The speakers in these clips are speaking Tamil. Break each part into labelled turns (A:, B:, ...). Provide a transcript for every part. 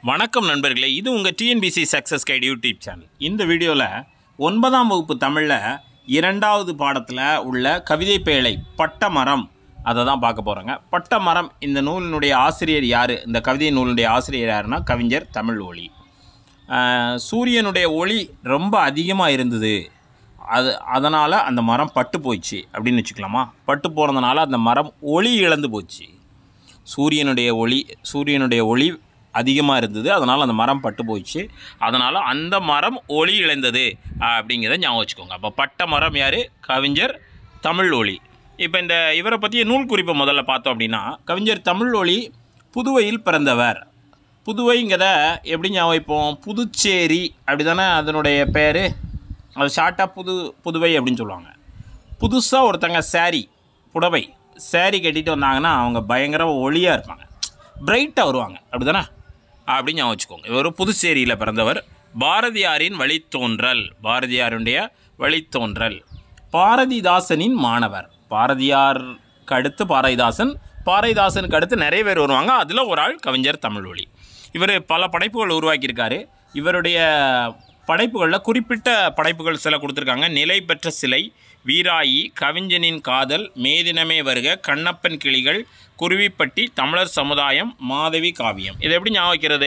A: வணக்கம் நண்பர்களே இது உங்கள் TNPSC success guide YouTube channel இந்த வீடியோவில் ஒன்பதாம் வகுப்பு தமிழில் இரண்டாவது பாடத்தில் உள்ள கவிதை பேழை பட்டமரம் அதை தான் பார்க்க போகிறோங்க பட்டமரம் இந்த நூலினுடைய ஆசிரியர் யார் இந்த கவிதை நூலினுடைய ஆசிரியர் யாருன்னா கவிஞர் தமிழ் ஒளி ஆஹ், சூரியனுடைய ஒளி ரொம்ப அதிகமாக இருந்தது அது அதனால் அந்த மரம் பட்டு போயிடுச்சு அப்படின்னு வச்சுக்கலாமா பட்டு போனதுனால அந்த மரம் ஒளி இழந்து போச்சு சூரியனுடைய ஒளி சூரியனுடைய ஒளி அதிகமாக இருந்தது அதனால் அந்த மரம் பட்டு போயிடுச்சு அதனால் அந்த மரம் ஒளி இழந்தது அப்படிங்கிறத ஞாபகம் வச்சுக்கோங்க அப்போ பட்ட மரம் யார் கவிஞர் தமிழ் ஒளி இப்போ இந்த இவரை பற்றிய நூல் குறிப்பை முதல்ல பார்த்தோம் அப்படின்னா கவிஞர் தமிழ் ஒளி புதுவையில் பிறந்தவர் புதுவைங்கிறத எப்படி ஞாபகம் வைப்போம் புதுச்சேரி அப்படி தானே அதனுடைய பேர் அது ஷார்ட்டாக புது புதுவை அப்படின்னு சொல்லுவாங்க புதுசாக ஒருத்தங்க saree புடவை saree கட்டிட்டு வந்தாங்கன்னா அவங்க பயங்கர ஒளியாக இருப்பாங்க பிரைட்டாக வருவாங்க அப்படி தானே அப்படின்னு ஞாபகம் வச்சுக்கோங்க இவர் புதுச்சேரியில் பிறந்தவர் பாரதியாரின் வழித்தோன்றல் பாரதியாருடைய வழித்தோன்றல் பாரதிதாசனின் மாணவர் பாரதியாருக்கு அடுத்து பாரதிதாசன் பாரதிதாசனுக்கு அடுத்து நிறைய பேர் வருவாங்க அதில் ஒரு ஆள் கவிஞர் தமிழ்வழி இவர் பல படைப்புகள் உருவாக்கியிருக்காரு இவருடைய படைப்புகளில் குறிப்பிட்ட படைப்புகள் சில கொடுத்துருக்காங்க நிலை பெற்ற சிலை வீராயி கவிஞனின் காதல் மேதினமே வருக கண்ணப்பன் கிளிகள் குருவிப்பட்டி தமிழர் சமுதாயம் மாதவி காவியம் இதை எப்படி ஞாபகம் வைக்கிறது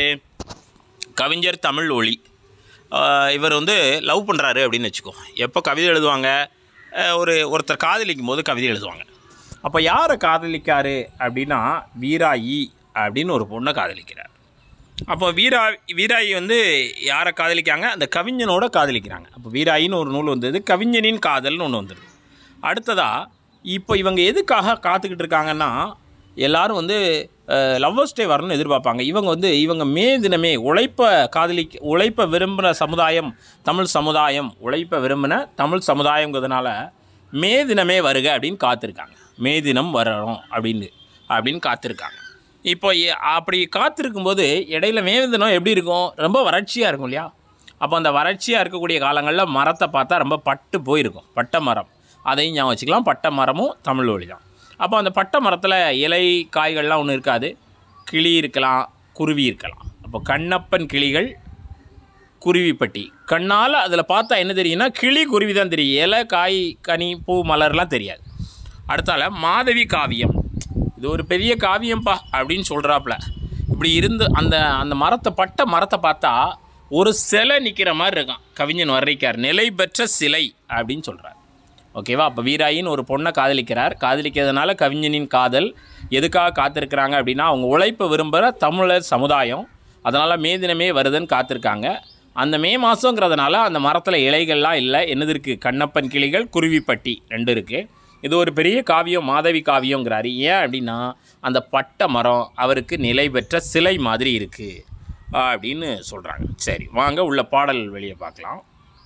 A: கவிஞர் தமிழ் ஒளி ஆஹ் இவர் வந்து லவ் பண்ணுறாரு அப்படின்னு வச்சுக்கோ எப்போ கவிதை எழுதுவாங்க ஆஹ் ஒரு ஒருத்தர் காதலிக்கும் போது கவிதை எழுதுவாங்க அப்போ யாரை காதலிக்காரு அப்படின்னா வீராயி அப்படின்னு ஒரு பொண்ணை காதலிக்கிறார் அப்போ வீரா வீராயி வந்து யாரை காதலிக்காங்க அந்த கவிஞனோட காதலிக்கிறாங்க அப்போ வீராயின்னு ஒரு நூல் வந்தது கவிஞனின் காதல்னு ஒன்று வந்துடுது அடுத்ததாக இப்போ இவங்க எதுக்காக காத்துக்கிட்டு இருக்காங்கன்னா எல்லாரும் வந்து லவ்வர்ஸ் டே வரணும்னு எதிர்பார்ப்பாங்க இவங்க வந்து இவங்க மே தினமே உழைப்ப காதலி உழைப்ப விரும்பின சமுதாயம் தமிழ் சமுதாயம் உழைப்ப விரும்பின தமிழ் சமுதாயங்கிறதுனால மே தினமே வருக அப்படின்னு காத்திருக்காங்க மே தினம் வரணும் அப்படின்னு அப்படின்னு காத்திருக்காங்க இப்போ எ- அப்படி காத்திருக்கும்போது இடையில மே தினம் எப்படி இருக்கும் ரொம்ப வறட்சியாக இருக்கும் இல்லையா அப்போ அந்த வறட்சியாக இருக்கக்கூடிய காலங்களில் மரத்தை பார்த்தா ரொம்ப பட்டு போயிருக்கும் பட்டை மரம் அதையும் ஞாபகம் வச்சுக்கலாம் பட்டை மரமும் தமிழ் வழி தான் அப்போ அந்த பட்டை மரத்தில் இலை காய்கள்லாம் ஒன்றும் இருக்காது கிளி இருக்கலாம் குருவி இருக்கலாம் அப்போ கண்ணப்பன் கிளிகள் குருவிப்பட்டி கண்ணால் அதில் பார்த்தா என்ன தெரியும்னா கிளி குருவி தான் தெரியும் இலை காய் கனி பூ மலர்லாம் தெரியாது அடுத்தால மாதவி காவியம் இது ஒரு பெரிய காவியம்ப்பா அப்படின்னு சொல்கிறாப்புல இப்படி இருந்து அந்த அந்த மரத்தை பட்ட மரத்தை பார்த்தா ஒரு சிலை நிற்கிற மாதிரி இருக்கான் கவிஞன் வர்ணிக்கார் நிலை பெற்ற சிலை அப்படின்னு சொல்கிறார் ஓகேவா அப்போ வீராயின்னு ஒரு பொண்ணை காதலிக்கிறார் காதலிக்கிறதுனால கவிஞனின் காதல் எதுக்காக காத்திருக்கிறாங்க அப்படின்னா அவங்க உழைப்பை விரும்புகிற தமிழர் சமுதாயம் அதனால் மே தினமே வருதுன்னு காத்திருக்காங்க அந்த மே மாதங்கிறதுனால அந்த மரத்தில் இலைகள்லாம் இல்லை என்னது இருக்குது கண்ணப்பன் கிளிகள் குருவிப்பட்டி ரெண்டு இருக்குது இது ஒரு பெரிய காவியம் மாதவி காவியங்கிறாரு ஏன் அப்படின்னா அந்த பட்ட மரம் அவருக்கு நிலை பெற்ற சிலை மாதிரி இருக்குது அப்படின்னு சொல்கிறாங்க சரி வாங்க உள்ள பாடல் வெளியே பார்க்கலாம்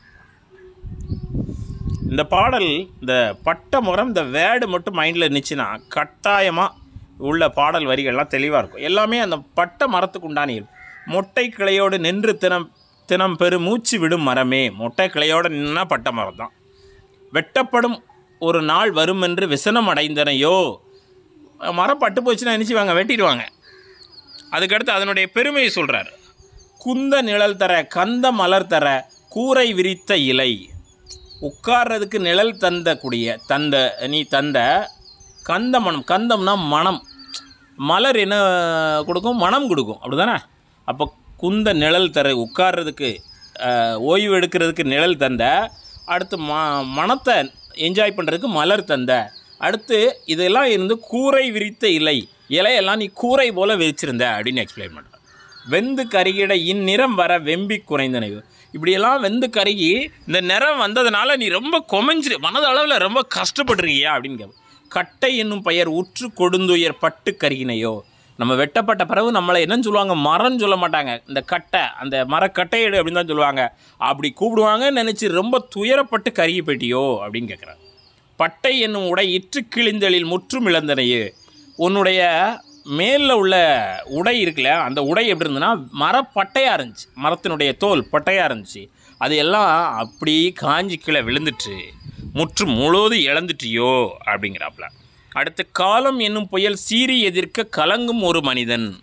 A: இந்த பாடல் இந்த பட்ட முறம் இந்த வேர்டு மட்டும் மைண்டில் இருந்துச்சுன்னா கட்டாயமாக உள்ள பாடல் வரிகள்லாம் தெளிவாக இருக்கும் எல்லாமே அந்த பட்ட மரத்துக்கு உண்டான இருக்கும் மொட்டை கிளையோடு நின்று தினம் தினம் பெரு மூச்சு விடும் மரமே மொட்டை கிளையோடு நின்னா பட்ட மரம் தான் வெட்டப்படும் ஒரு நாள் வரும் என்று விசனம் அடைந்தனையோ மரம் பட்டு போச்சுன்னா நினச்சிவாங்க வெட்டிடுவாங்க அதுக்கடுத்து அதனுடைய பெருமையை சொல்கிறார் குந்த நிழல் தர கந்த மலர் தர கூரை விரித்த இலை உட்கார்றதுக்கு நிழல் தந்த கூடிய தந்த நீ தந்த கந்த மனம் கந்தம்னா மனம் மலர் என்ன கொடுக்கும் மனம் கொடுக்கும் அப்படிதானே அப்போ குந்த நிழல் தர உட்கார்றதுக்கு அஹ், ஓய்வு எடுக்கிறதுக்கு நிழல் தந்த அடுத்து ம மனத்தை என்ஜாய் பண்ணுறதுக்கு மலர் தந்த அடுத்து இதெல்லாம் இருந்து கூரை விரித்த இலை இலையெல்லாம் நீ கூரை போல விரிச்சிருந்த அப்படின்னு எக்ஸ்பிளைன் பண்ணுற வெந்து கருகிட இந்நிறம் வர வெம்பி குறைந்தனைவு இப்படியெல்லாம் வெந்து கருகி இந்த நிறம் வந்ததுனால நீ ரொம்ப கொமைஞ்சிரு மனதளவில் ரொம்ப கஷ்டப்படுறீயா அப்படின்னு கேட்ப கட்டை என்னும் பெயர் உற்று கொடுந்துயர் பட்டு கருகினையோ நம்ம வெட்டப்பட்ட பிறகு நம்மளை என்னன்னு சொல்லுவாங்க மரம்னு சொல்ல மாட்டாங்க இந்த கட்டை அந்த மரக்கட்டையடு அப்படின்னு தான் சொல்லுவாங்க அப்படி கூப்பிடுவாங்கன்னு நினச்சி ரொம்ப துயரப்பட்டு கருகி போயிட்டியோ அப்படின்னு கேட்குறாங்க பட்டை என்னும் உடை இற்று கிழிந்தலில் முற்றும் இழந்தனையே உன்னுடைய மேலில் உள்ள உடை இருக்குல்ல அந்த உடை எப்படி இருந்ததுன்னா மரப்பட்டையாக இருந்துச்சு மரத்தினுடைய தோல் பட்டையாக இருந்துச்சு அது எல்லாம் அப்படி காஞ்சி கீழே விழுந்துட்டு முற்றும் முழுவதும் இழந்துட்டியோ அப்படிங்கிறாப்புல அடுத்து காலம் என்னும் புயல் சீறி எதிர்க்க கலங்கும் ஒரு மனிதன்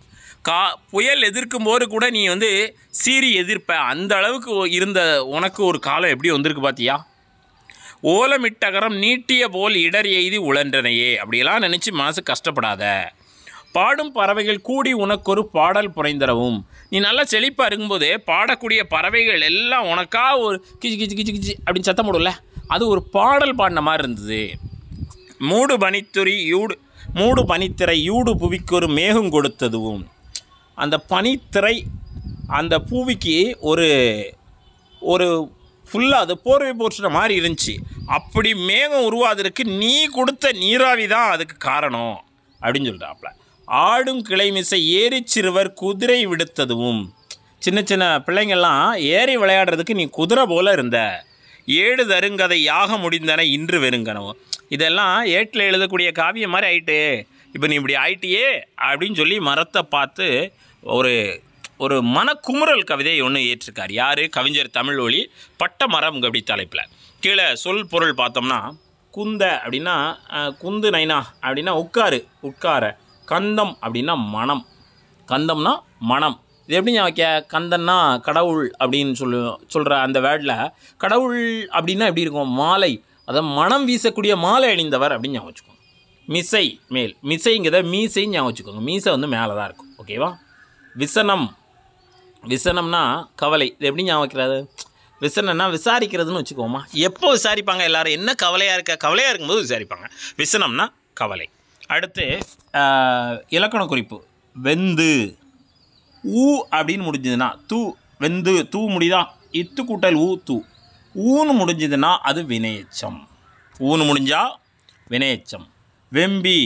A: கா புயல் எதிர்க்கும் போது கூட நீ வந்து சீறி எதிர்ப்ப அந்த அளவுக்கு இருந்த உனக்கு ஒரு காலம் எப்படி வந்திருக்கு பார்த்தியா ஓலமிட்டகரம் நீட்டிய போல் இடர் எய்தி உழன்றனையே அப்படியெல்லாம் நினச்சி மனசு கஷ்டப்படாத பாடும் பறவைகள் கூடி உனக்கொரு பாடல் புனைந்தரவும் நீ நல்லா செழிப்பாக இருக்கும்போது பாடக்கூடிய பறவைகள் எல்லாம் உனக்கா ஒரு கிச்சு கிச்சு கிச்சு கிச்சு அப்படின்னு சத்தம் போடும்ல அது ஒரு பாடல் பாடின மாதிரி இருந்தது மூடு பனித்துறி யூடு மூடு பனித்திரை யூடு புவிக்கு ஒரு மேகம் கொடுத்ததுவும் அந்த பனித்திரை அந்த பூவிக்கு ஒரு ஒரு ஃபுல்லாக அது போர்வை போர்ச்சின மாதிரி இருந்துச்சு அப்படி மேகம் உருவாதற்கு நீ கொடுத்த நீராவி தான் அதுக்கு காரணம் அப்படின்னு சொல்லிட்டாப்புல ஆடும் கிளைமிசை ஏறி சிறுவர் குதிரை விடுத்ததும் சின்ன சின்ன பிள்ளைங்கள்லாம் ஏறி விளையாடுறதுக்கு நீ குதிரை போல இருந்த ஏடு தருங்கதை யாக முடிந்தன இன்று வெறுங்கனவும் இதெல்லாம் ஏட்டில் எழுதக்கூடிய காவியம் மாதிரி ஆயிட்டு இப்போ நீ இப்படி ஆயிட்டியே அப்படின்னு சொல்லி மரத்தை பார்த்து ஒரு ஒரு மனக்குமுறல் கவிதையை ஒன்று ஏற்றிருக்கார் யார் கவிஞர் தமிழ் ஒளி பட்ட மரம் அப்படி தலைப்பில் கீழே சொல் பொருள் பார்த்தோம்னா குந்த அப்படின்னா அஹ், குந்து நைனா அப்படின்னா உட்காரு உட்கார கந்தம் அப்படின்னா மனம் கந்தம்னா மனம் இது எப்படி ஞாபகம் வைக்க கந்தன்னா கடவுள் அப்படின்னு சொல்லு சொல்கிற அந்த வேர்டில் கடவுள் அப்படின்னா எப்படி இருக்கும் மாலை அதாவது மனம் வீசக்கூடிய மாலை அணிந்தவர் அப்படின்னு ஞாபகம் வச்சுக்கோங்க மிசை மேல் மிசைங்கிறத மீசைன்னு ஞாபகம் வச்சுக்கோங்க மீசை வந்து மேலே தான் இருக்கும் ஓகேவா விசனம் விசனம்னா கவலை இது எப்படி ஞாபகம் வைக்கிறது விசனம்னா விசாரிக்கிறதுன்னு வச்சுக்கோமா எப்போ விசாரிப்பாங்க எல்லாரும் என்ன கவலையாக இருக்க கவலையாக இருக்கும்போது விசாரிப்பாங்க விசனம்னா கவலை அடுத்து ஆஹ், இலக்கண குறிப்பு வெந்து ஊ அப்படின்னு முடிஞ்சதுன்னா தூ வெந்து தூ முடியுதா இத்து கூட்டல் ஊ தூ ஊன்னு முடிஞ்சதுன்னா அது வினையச்சம் ஊன்னு முடிஞ்சா வினையச்சம் வெம்பி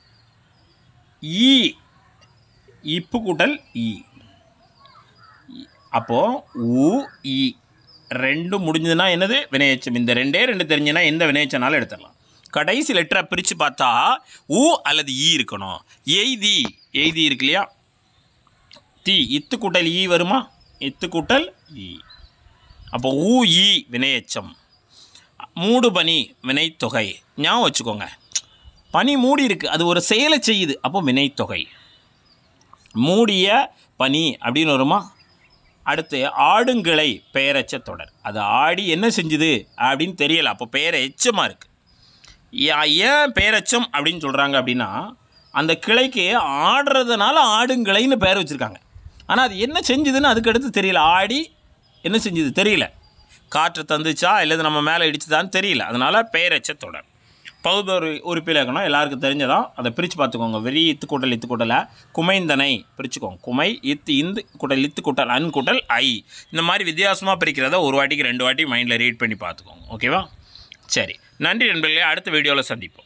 A: ஈ இப்பு கூட்டல் ஈ அப்போது ஊ இ ரெண்டும் முடிஞ்சதுன்னா என்னது வினையச்சம் இந்த ரெண்டே ரெண்டு தெரிஞ்சுன்னா எந்த வினையச்சனாலும் எடுத்துடலாம் கடைசி லெட்டரை பிரித்து பார்த்தா ஊ அல்லது ஈ இருக்கணும் எய்தி எய்தி இருக்கு இல்லையா தி இத்து கூட்டல் ஈ வருமா இத்து கூட்டல் ஈ அப்போ ஊ ஈ வினையச்சம் மூடு பனி வினைத்தொகை ஞாபகம் வச்சுக்கோங்க பனி மூடி இருக்கு அது ஒரு செயலை செய்யுது அப்போ வினைத்தொகை மூடிய பனி அப்படின்னு வருமா அடுத்து ஆடுங்கிளை பெயரச்ச தொடர் அது ஆடி என்ன செஞ்சுது அப்படின்னு தெரியல அப்போ பெயர் எச்சமாக இருக்குது ஏன் பெயரச்சம் அப்படின்னு சொல்கிறாங்க அப்படின்னா அந்த கிளைக்கு ஆடுறதுனால ஆடுங்கிளைன்னு பெயர் வச்சுருக்காங்க ஆனால் அது என்ன செஞ்சுதுன்னு அதுக்கு அடுத்து தெரியல ஆடி என்ன செஞ்சுது தெரியல காற்று தந்துச்சா இல்லை நம்ம மேலே இடிச்சுதான்னு தெரியல அதனால் பெயரச்ச தொடர் பகுதி ஒரு உறுப்பிலக்கணம் எல்லாருக்கும் தெரிஞ்சதான் அதை பிரித்து பார்த்துக்கோங்க வெறி இத்து கூட்டல் இத்து கூட்டலை குமைந்தனை பிரிச்சுக்கோங்க குமை இத்து இந்து கூட்டல் இத்து கூட்டல் அன் கூட்டல் ஐ இந்த மாதிரி வித்தியாசமாக பிரிக்கிறத ஒரு வாட்டிக்கு ரெண்டு வாட்டி மைண்டில் ரீட் பண்ணி பார்த்துக்கோங்க ஓகேவா சரி நன்றி நண்பர்களே அடுத்த வீடியோவில் சந்திப்போம்